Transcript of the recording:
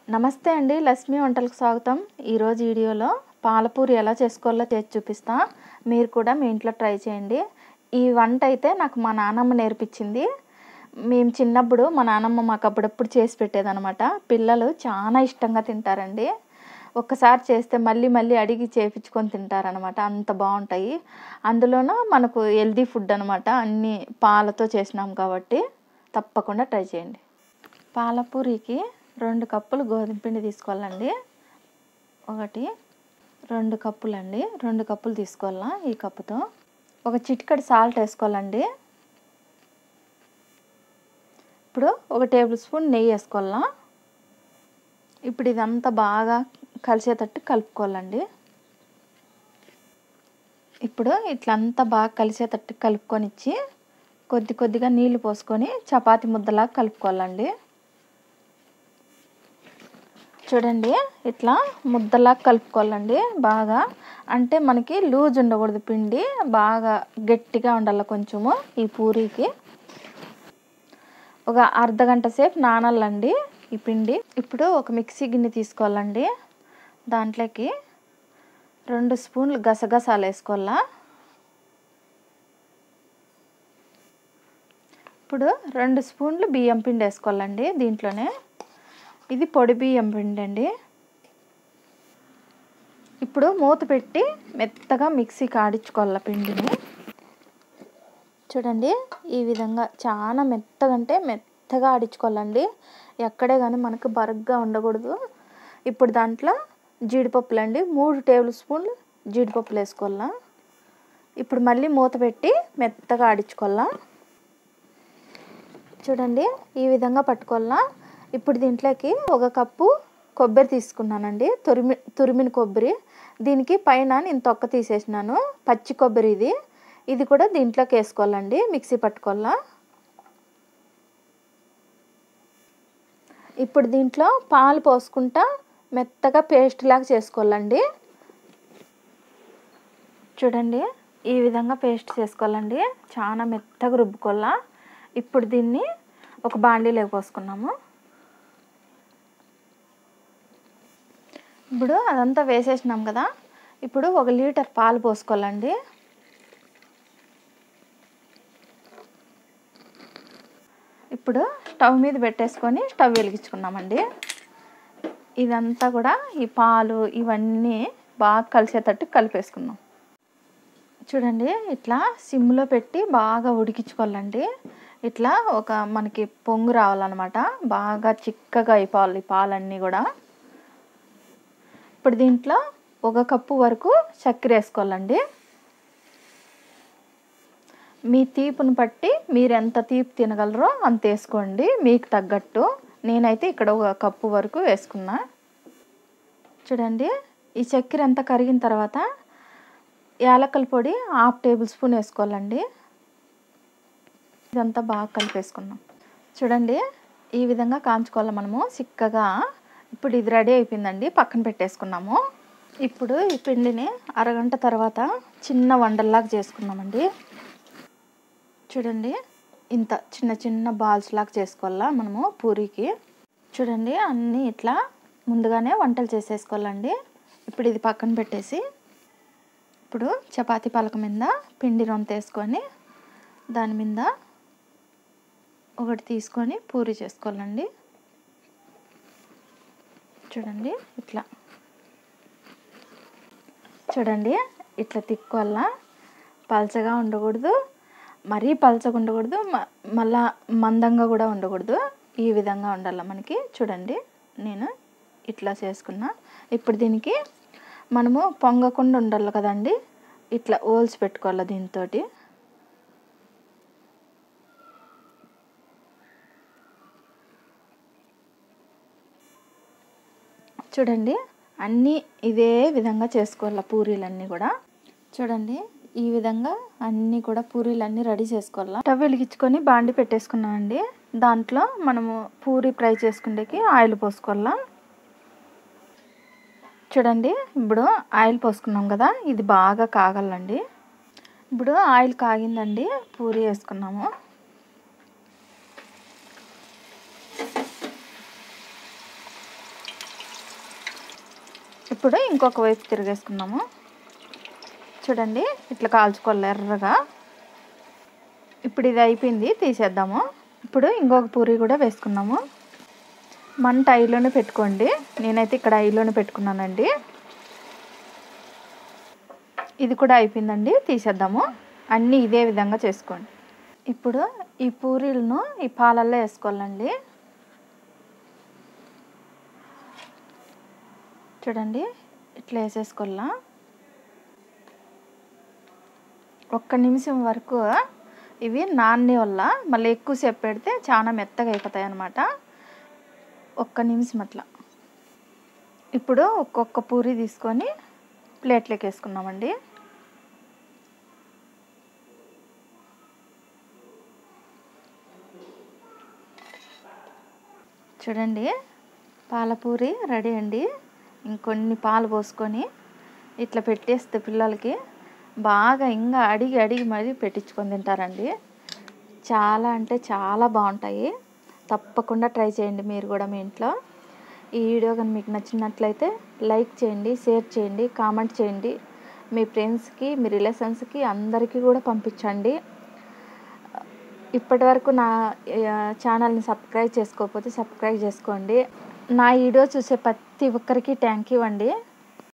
నమస్తే అండి లక్ష్మి వంటలకు స్వాగతం ఈరోజు వీడియోలో పాలపూరి ఎలా చేసుకోవాలో చేసి చూపిస్తా మీరు కూడా మీ ఇంట్లో ట్రై చేయండి ఈ వంట అయితే నాకు మా నాన్నమ్మ నేర్పించింది మేము చిన్నప్పుడు మా నాన్నమ్మ మాకు అప్పుడప్పుడు చేసి పెట్టేదనమాట పిల్లలు చాలా ఇష్టంగా తింటారండి ఒక్కసారి చేస్తే మళ్ళీ మళ్ళీ అడిగి చేపించుకొని తింటారనమాట అంత బాగుంటాయి అందులోనూ మనకు హెల్దీ ఫుడ్ అనమాట అన్నీ పాలతో చేసినాం కాబట్టి తప్పకుండా ట్రై చేయండి పాలపూరికి రెండు కప్పులు గోధుమ పిండి తీసుకోవాలండి ఒకటి రెండు కప్పులండి రెండు కప్పులు తీసుకోవాలా ఈ కప్పుతో ఒక చిటికడి సాల్ట్ వేసుకోవాలండి ఇప్పుడు ఒక టేబుల్ స్పూన్ నెయ్యి వేసుకోవాలా ఇప్పుడు ఇదంతా బాగా కలిసేటట్టు కలుపుకోవాలండి ఇప్పుడు ఇట్లంతా బాగా కలిసేటట్టు కలుపుకొని ఇచ్చి కొద్ది కొద్దిగా నీళ్లు పోసుకొని చపాతి ముద్దలాగా కలుపుకోవాలండి చూడండి ఇట్లా ముద్దలా కలుపుకోవాలండి బాగా అంటే మనకి లూజ్ ఉండకూడదు పిండి బాగా గట్టిగా ఉండాలి కొంచెము ఈ పూరీకి ఒక అర్ధ గంట సేపు నానాలండి ఈ పిండి ఇప్పుడు ఒక మిక్సీ గిన్నె తీసుకోవాలండి దాంట్లోకి రెండు స్పూన్లు గసగసాలు వేసుకోవాలా ఇప్పుడు రెండు స్పూన్లు బియ్యం పిండి వేసుకోవాలండి దీంట్లోనే ఇది పొడి బియ్యం పిండి అండి ఇప్పుడు మూత పెట్టి మెత్తగా మిక్సీకి ఆడించుకోవాలి పిండిని చూడండి ఈ విధంగా చాలా మెత్తగా అంటే మెత్తగా ఆడించుకోవాలండి ఎక్కడే కానీ మనకు బరగ్గా ఉండకూడదు ఇప్పుడు దాంట్లో జీడిపప్పులు అండి మూడు టేబుల్ స్పూన్లు జీడిపప్పులు వేసుకోవాలా ఇప్పుడు మళ్ళీ మూత పెట్టి మెత్తగా ఆడించుకోవాలా చూడండి ఈ విధంగా పట్టుకోవాలా ఇప్పుడు దీంట్లోకి ఒక కప్పు కొబ్బరి తీసుకున్నానండి తురిమి తురిమిన కొబ్బరి దీనికి పైన నేను తొక్క తీసేసినాను పచ్చి కొబ్బరి ఇది ఇది కూడా దీంట్లోకి వేసుకోవాలండి మిక్సీ పట్టుకోవాలా ఇప్పుడు దీంట్లో పాలు పోసుకుంటా మెత్తగా పేస్ట్ లాగా చేసుకోవాలండి చూడండి ఈ విధంగా పేస్ట్ చేసుకోవాలండి చాలా మెత్తగా రుబ్బుకోవాలా ఇప్పుడు దీన్ని ఒక బాండీలోకి పోసుకున్నాము ఇప్పుడు అదంతా వేసేసినాం కదా ఇప్పుడు ఒక లీటర్ పాలు పోసుకోవాలండి ఇప్పుడు స్టవ్ మీద పెట్టేసుకొని స్టవ్ వెలిగించుకున్నామండి ఇదంతా కూడా ఈ పాలు ఇవన్నీ బాగా కలిసేటట్టు కలిపేసుకున్నాం చూడండి ఇట్లా సిమ్లో పెట్టి బాగా ఉడికించుకోవాలండి ఇట్లా ఒక మనకి పొంగు రావాలన్నమాట బాగా చిక్కగా అయిపోవాలి పాలన్నీ కూడా ఇప్పుడు దీంట్లో ఒక కప్పు వరకు చక్కెర వేసుకోవాలండి మీ తీపుని బట్టి మీరు ఎంత తీపి తినగలరో అంత వేసుకోండి మీకు తగ్గట్టు నేనైతే ఇక్కడ ఒక కప్పు వరకు వేసుకున్నా చూడండి ఈ చక్కెర అంతా కరిగిన తర్వాత యాలక్కల పొడి హాఫ్ టేబుల్ స్పూన్ వేసుకోవాలండి ఇదంతా బాగా కలిపేసుకున్నాం చూడండి ఈ విధంగా కాంచుకోవాలి మనము చిక్కగా ఇప్పుడు ఇది రెడీ అయిపోయిందండి పక్కన పెట్టేసుకున్నాము ఇప్పుడు ఈ పిండిని అరగంట తర్వాత చిన్న వండల్లాగా చేసుకున్నామండి చూడండి ఇంత చిన్న చిన్న బాల్స్ లాగా చేసుకోవాలా మనము పూరీకి చూడండి అన్నీ ఇట్లా ముందుగానే వంటలు చేసేసుకోవాలండి ఇప్పుడు ఇది పక్కన పెట్టేసి ఇప్పుడు చపాతీ పలక మీద పిండి రొంత వేసుకొని దాని మీద ఒకటి తీసుకొని పూరి చేసుకోవాలండి చూడండి ఇట్లా చూడండి ఇట్లా తిక్కోవాలా పలచగా ఉండకూడదు మరీ పలచగా ఉండకూడదు మళ్ళా మందంగా కూడా ఉండకూడదు ఈ విధంగా ఉండాలి మనకి చూడండి నేను ఇట్లా చేసుకున్నా ఇప్పుడు దీనికి మనము పొంగకుండా ఉండాలి కదండి ఇట్లా ఓల్స్ పెట్టుకోవాలి దీంతో చూడండి అన్నీ ఇదే విధంగా చేసుకోవాలి పూరీలన్నీ కూడా చూడండి ఈ విధంగా అన్నీ కూడా పూరీలన్నీ రెడీ చేసుకోవాలి స్టవ్ వెలిగించుకొని బాండి పెట్టేసుకున్నామండి దాంట్లో మనము పూరి ఫ్రై చేసుకుండేకి ఆయిల్ పోసుకోవాలా చూడండి ఇప్పుడు ఆయిల్ పోసుకున్నాం కదా ఇది బాగా కాగాలండి ఇప్పుడు ఆయిల్ కాగిందండి పూరి వేసుకున్నాము ఇప్పుడు ఇంకొక వైపు తిరిగేసుకున్నాము చూడండి ఇట్లా కాల్చుకోవాలి ఎర్రగా ఇప్పుడు ఇది అయిపోయింది తీసేద్దాము ఇప్పుడు ఇంకొక పూరి కూడా వేసుకున్నాము మంట ఐలోనే పెట్టుకోండి నేనైతే ఇక్కడ ఐలోనే పెట్టుకున్నానండి ఇది కూడా అయిపోయిందండి తీసేద్దాము అన్నీ ఇదే విధంగా చేసుకోండి ఇప్పుడు ఈ పూరీలను ఈ పాలల్లో వేసుకోవాలండి చూడండి ఇట్లా వేసేసుకోవాలా ఒక్క నిమిషం వరకు ఇవి నాన్ని వల్ల మళ్ళీ ఎక్కువసేపు పెడితే చాలా మెత్తగా అయిపోతాయి అన్నమాట ఒక్క నిమిషం అట్లా ఇప్పుడు ఒక్కొక్క పూరి తీసుకొని ప్లేట్లోకి వేసుకున్నామండి చూడండి పాలపూరి రెడీ అండి ఇంకొన్ని పాలు పోసుకొని ఇట్లా పెట్టేస్తే పిల్లలకి బాగా ఇంకా అడిగి అడిగి మరీ పెట్టించుకొని తింటారండి చాలా అంటే చాలా బాగుంటాయి తప్పకుండా ట్రై చేయండి మీరు కూడా మీ ఇంట్లో ఈ వీడియో కానీ మీకు నచ్చినట్లయితే లైక్ చేయండి షేర్ చేయండి కామెంట్ చేయండి మీ ఫ్రెండ్స్కి మీ రిలేషన్స్కి అందరికీ కూడా పంపించండి ఇప్పటి వరకు నా ఆ, ఛానల్ని సబ్స్క్రైబ్ చేసుకోకపోతే సబ్స్క్రైబ్ చేసుకోండి నా వీడియో చూసే ప్రతి ఒక్కరికి థ్యాంక్ యూ అండి